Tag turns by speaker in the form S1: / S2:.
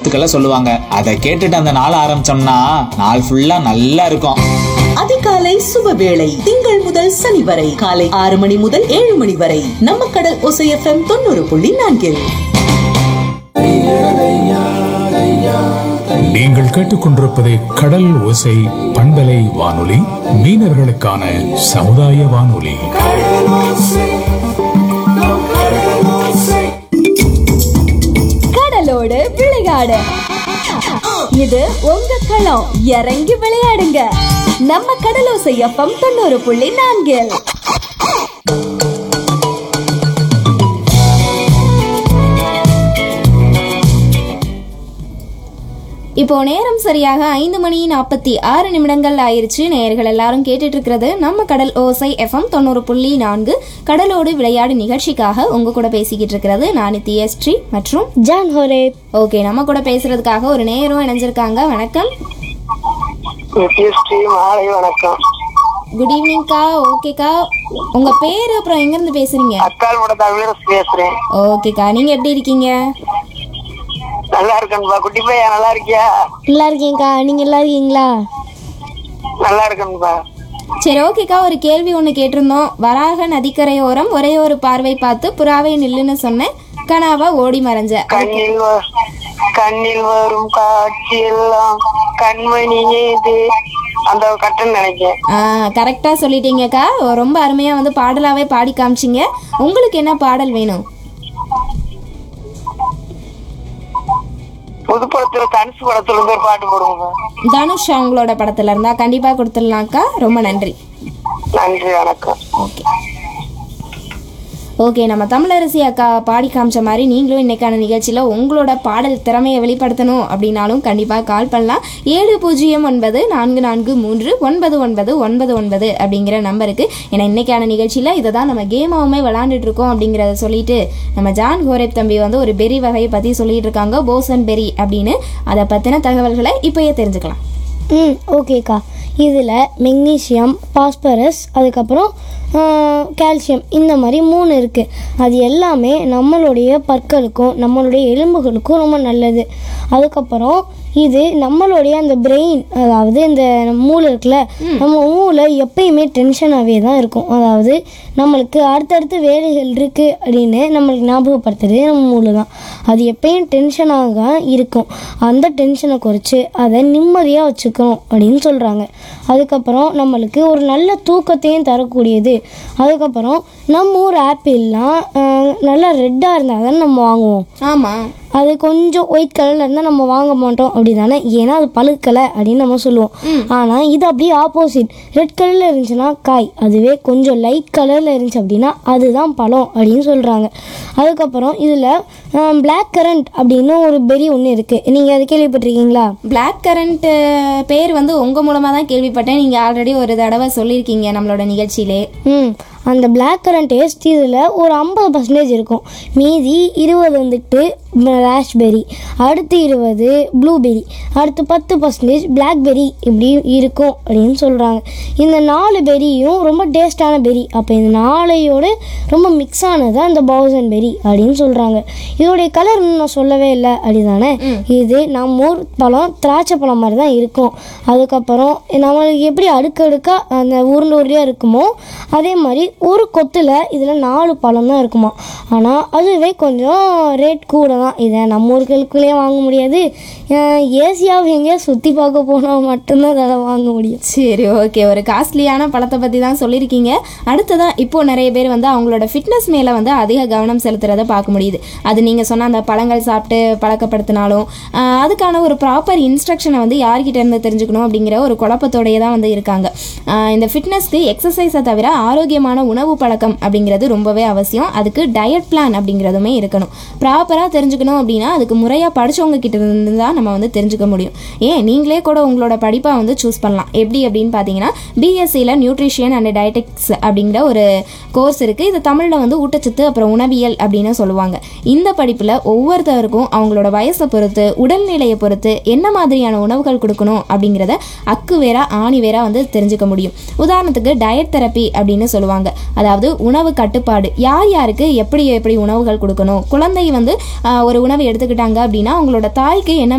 S1: வாழ்த்துக்களை சொல்லுவாங்க அதை கேட்டுட்டு அந்த நாள் ஆரம்பிச்சோம்னா நாள் ஃபுல்லா நல்லா இருக்கும்
S2: அதிகாலை சுப வேளை திங்கள் முதல் சனி வரை காலை ஆறு மணி முதல் ஏழு மணி வரை நம்ம கடல் ஒசை எஃப்எம் தொண்ணூறு புள்ளி நான்கில்
S3: நீங்கள் கேட்டுக்கொண்டிருப்பது கடல் ஓசை பண்பலை வானொலி மீனவர்களுக்கான சமுதாய வானொலி
S4: கடலோடு விளையாடு இது உங்க களம் இறங்கி விளையாடுங்க நம்ம கடலோசை எஃப்எம் தொண்ணூறு புள்ளி நான்கில் இப்போ நேரம் சரியாக ஐந்து மணி நாற்பத்தி ஆறு நிமிடங்கள் ஆயிருச்சு நேயர்கள் எல்லாரும் கேட்டுட்டு இருக்கிறது நம்ம கடல் ஓசை எஃப்எம் தொண்ணூறு புள்ளி நான்கு கடலோடு விளையாடு நிகழ்ச்சிக்காக உங்க கூட பேசிக்கிட்டு இருக்கிறது நான் தியஸ்ரீ மற்றும்
S5: ஜான் ஹோரே
S4: ஓகே நம்ம கூட பேசுறதுக்காக ஒரு நேரம் இணைஞ்சிருக்காங்க வணக்கம்
S6: நித்யஸ்ரீ மாலை வணக்கம்
S4: குட் ஈவினிங்க்கா ஓகேக்கா உங்க பேரு அப்புறம் எங்க இருந்து பேசுறீங்க
S6: அக்கால் கூட தமிழரசு பேசுறேன்
S4: ஓகேக்கா நீங்க எப்படி இருக்கீங்க
S6: நல்லா இருக்கேன்பா குட்டி பையா நல்லா இருக்கியா
S5: நல்லா இருக்கீங்கக்கா நீங்க நல்லா இருக்கீங்களா
S6: நல்லா இருக்கேன்பா
S4: சரி ஓகேக்கா ஒரு கேள்வி ஒன்று கேட்டிருந்தோம் வராக நதிக்கரையோரம் ஒரே ஒரு பார்வை பார்த்து புறாவை நில்லுன்னு சொன்னேன் கனாவா ஓடி மறைஞ்ச
S6: கண்ணில் வ- கண்ணில் வரும் காட்சி எல்லாம் கண்மணி ஏது அந்த கட்டன் நினைக்கேன்
S4: ஆ கரெக்டாக சொல்லிட்டீங்கக்கா ரொம்ப அருமையாக வந்து பாடலாவே பாடி காமிச்சிங்க உங்களுக்கு என்ன பாடல் வேணும்
S6: புதுப்படத்துல தனுசு படத்துல இருந்து ஒரு பாட்டு போடுங்க
S4: தனுஷ் அவங்களோட படத்துல இருந்தா கண்டிப்பாக கொடுத்துடலாம்க்கா ரொம்ப நன்றி
S6: நன்றி வணக்கம்
S4: ஓகே ஓகே நம்ம தமிழரசி அக்கா பாடி காமிச்ச மாதிரி நீங்களும் இன்னைக்கான நிகழ்ச்சியில் உங்களோட பாடல் திறமையை வெளிப்படுத்தணும் அப்படின்னாலும் கண்டிப்பாக கால் பண்ணலாம் ஏழு பூஜ்ஜியம் ஒன்பது நான்கு நான்கு மூன்று ஒன்பது ஒன்பது ஒன்பது ஒன்பது அப்படிங்கிற நம்பருக்கு ஏன்னா இன்னைக்கான நிகழ்ச்சியில் இதை தான் நம்ம கேமாவுமே விளாண்டுட்டு இருக்கோம் அப்படிங்கிறத சொல்லிட்டு நம்ம ஜான் கோரேப் தம்பி வந்து ஒரு பெரி வகையை பற்றி சொல்லிட்டு இருக்காங்க போசன் பெரி அப்படின்னு அதை பற்றின தகவல்களை இப்போயே தெரிஞ்சுக்கலாம்
S5: ம் ஓகேக்கா இதில் மெக்னீசியம் பாஸ்பரஸ் அதுக்கப்புறம் கால்சியம் இந்த மாதிரி மூணு இருக்குது அது எல்லாமே நம்மளுடைய பற்களுக்கும் நம்மளுடைய எலும்புகளுக்கும் ரொம்ப நல்லது அதுக்கப்புறம் இது நம்மளுடைய அந்த பிரெயின் அதாவது இந்த நம்ம மூளை இருக்குல்ல நம்ம மூளை எப்பயுமே டென்ஷனாகவே தான் இருக்கும் அதாவது நம்மளுக்கு அடுத்தடுத்து வேலைகள் இருக்குது அப்படின்னு நம்மளுக்கு ஞாபகப்படுத்துறது நம்ம மூளை தான் அது எப்பயும் டென்ஷனாக இருக்கும் அந்த டென்ஷனை குறைச்சி அதை நிம்மதியாக வச்சுக்கணும் அப்படின்னு சொல்கிறாங்க அதுக்கப்புறம் நம்மளுக்கு ஒரு நல்ல தூக்கத்தையும் தரக்கூடியது அதுக்கப்புறம் நம்ம ஊர் ஆப்பிள்லாம் ஆஹ், நல்லா ரெட்டாக இருந்தால் தானே நம்ம வாங்குவோம்
S4: ஆமாம்
S5: அது கொஞ்சம் ஒயிட் கலர்ல இருந்தா நம்ம வாங்க மாட்டோம் அப்படி தானே ஏன்னா அது பழுக்கலை அப்படின்னு நம்ம சொல்லுவோம் ஆனா இது அப்படியே ஆப்போசிட் ரெட் கலர்ல இருந்துச்சுன்னா காய் அதுவே கொஞ்சம் லைட் கலர்ல இருந்துச்சு அப்படின்னா அதுதான் பழம் அப்படின்னு சொல்றாங்க அதுக்கப்புறம் இதுல பிளாக் கரண்ட் அப்படின்னு ஒரு பெரி ஒன்று இருக்கு நீங்க அது கேள்விப்பட்டிருக்கீங்களா
S4: பிளாக் கரண்ட் பேர் வந்து உங்க மூலமா தான் கேள்விப்பட்டேன் நீங்க ஆல்ரெடி ஒரு தடவை சொல்லியிருக்கீங்க நம்மளோட நிகழ்ச்சியிலே
S5: ம் அந்த பிளாக் கரண்ட் டேஸ்ட் இதில் ஒரு ஐம்பது பர்சன்டேஜ் இருக்கும் மீதி இருபது வந்துட்டு ராஷ்பெரி அடுத்து இருபது ப்ளூபெரி அடுத்து பத்து பர்சன்டேஜ் பிளாக்பெரி இப்படி இருக்கும் அப்படின்னு சொல்கிறாங்க இந்த நாலு பெரியும் ரொம்ப டேஸ்டான பெரி அப்போ இந்த நாளையோட ரொம்ப மிக்ஸ் ஆனது அந்த பவுசன் பெரி அப்படின்னு சொல்கிறாங்க இதோடைய கலர் நான் சொல்லவே இல்லை அப்படிதானே இது நம்ம ஊர் பழம் திராட்சை பழம் மாதிரி தான் இருக்கும் அதுக்கப்புறம் நம்மளுக்கு எப்படி அடுக்கடுக்காக அந்த உருண்டை உருண்டையாக இருக்குமோ அதே மாதிரி ஒரு கொத்தில் இதில் நாலு பழம் தான் இருக்குமா ஆனால் அதுவே கொஞ்சம் ரேட் கூட தான் இதை நம்ம ஊர்களுக்குள்ளேயே வாங்க முடியாது ஏசியாவை எங்கேயா சுற்றி பார்க்க போனால் மட்டும்தான் அதை வாங்க முடியும்
S4: சரி ஓகே ஒரு காஸ்ட்லியான பழத்தை பற்றி தான் சொல்லியிருக்கீங்க அடுத்ததான் இப்போ நிறைய பேர் வந்து அவங்களோட ஃபிட்னஸ் மேலே வந்து அதிக கவனம் செலுத்துறத பார்க்க முடியுது அது நீங்கள் சொன்ன அந்த பழங்கள் சாப்பிட்டு பழக்கப்படுத்தினாலும் ஆஹ், அதுக்கான ஒரு ப்ராப்பர் இன்ஸ்ட்ரக்ஷனை வந்து யார்கிட்ட இருந்து தெரிஞ்சுக்கணும் அப்படிங்கிற ஒரு குழப்பத்தோடையே தான் வந்து இருக்காங்க ஆஹ், இந்த ஃபிட்னஸ்க்கு எக்ஸசைஸை தவிர ஆரோக்கியமான உணவு பழக்கம் அப்படிங்கிறது ரொம்பவே அவசியம் அதுக்கு டயட் பிளான் அப்படிங்கிறதுமே இருக்கணும் ப்ராப்பராக தெரிஞ்சுக்கணும் அப்படின்னா அதுக்கு முறையாக படிச்சவங்க கிட்ட இருந்து தான் நம்ம வந்து தெரிஞ்சுக்க முடியும் ஏன் நீங்களே கூட உங்களோட படிப்பை வந்து சூஸ் பண்ணலாம் எப்படி அப்படின்னு பார்த்தீங்கன்னா பிஎஸ்சியில் நியூட்ரிஷியன் அண்ட் டயட்டிக்ஸ் அப்படிங்கிற ஒரு கோர்ஸ் இருக்குது இது தமிழில் வந்து ஊட்டச்சத்து அப்புறம் உணவியல் அப்படின்னு சொல்லுவாங்க இந்த படிப்பில் ஒவ்வொருத்தருக்கும் அவங்களோட வயசை பொறுத்து உடல்நிலையை பொறுத்து என்ன மாதிரியான உணவுகள் கொடுக்கணும் அப்படிங்கிறத அக்கு வேறா ஆணி வேறா வந்து தெரிஞ்சுக்க முடியும் உதாரணத்துக்கு டயட் தெரப்பி அப்படின்னு சொல்லுவாங்க அதாவது உணவு கட்டுப்பாடு யார் யாருக்கு எப்படி எப்படி உணவுகள் கொடுக்கணும் குழந்தை வந்து ஆஹ், ஒரு உணவு எடுத்துக்கிட்டாங்க அப்படின்னா அவங்களோட தாய்க்கு என்ன